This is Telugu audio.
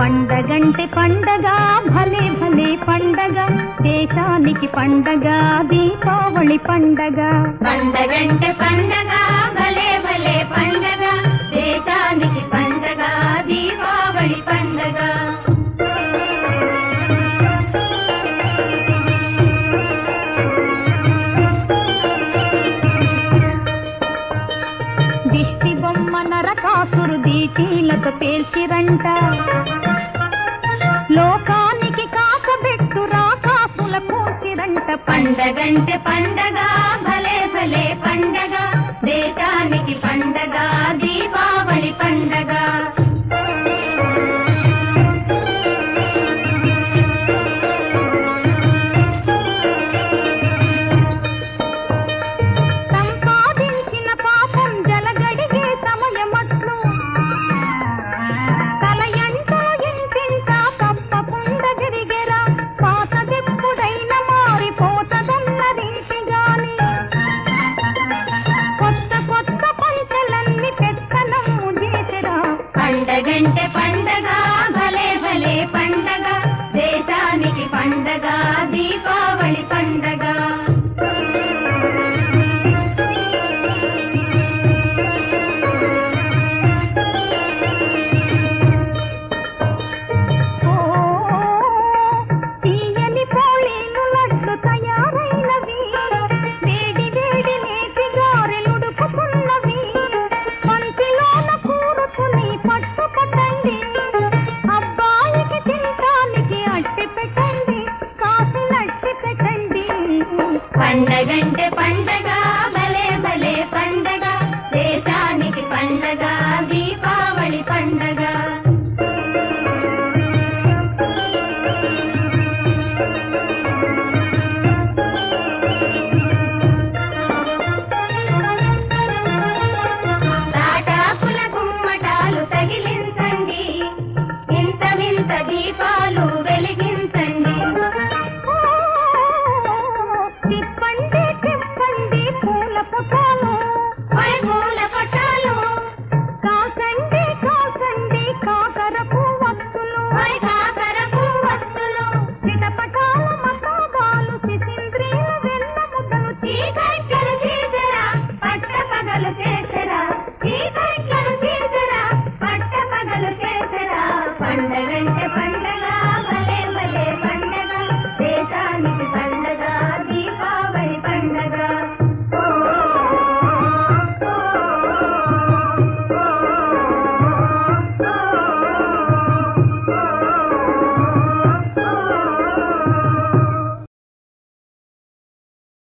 పండగంటే పండగ భలే భలే పండగ దేశానికి పండగ దీపావళి పండగ పండగంటే పండగ భలే భలే పండగ దేశానికి పండగ దీపావళి పండగ దిష్టి బొమ్మ నరకాసురు దీటీలతో పేల్చిరంట లోకానికి కాకబెట్టు రాకాసుల కూర్చిరంట పండగంటే పండగ భలే భలే పండగ దేశానికి పండగ దీపావళి పండగ సంపాదించిన పాపం జలగడిగే సమయమట్లు కలయంటూ ఇంటింట తప్పకుండా గిరిగెరా పాతదెప్పుడైన మారిపోతదన్నరింటి గాని కొత్త కొత్త పంటలన్నీ పెత్తనము చేసరా పండగంటే పండగ భలే భలే పండగ దేశానికి పండగ దీపావళి పండగ ఓ తీయని పోలీలు లడ్లు తయారైనవి వేడి వేడి నేతి గారెలుడుకుతున్నవి పంచిలోన కూరుకుని పట్టు పట్టండి అబ్బాయికి తింటానికి అట్టి పెట్టండి కాసినట్టి పెట్టండి పండగంటే పండగ భలే భలే పండగ దేశానికి పండగ దీపావళి పండగ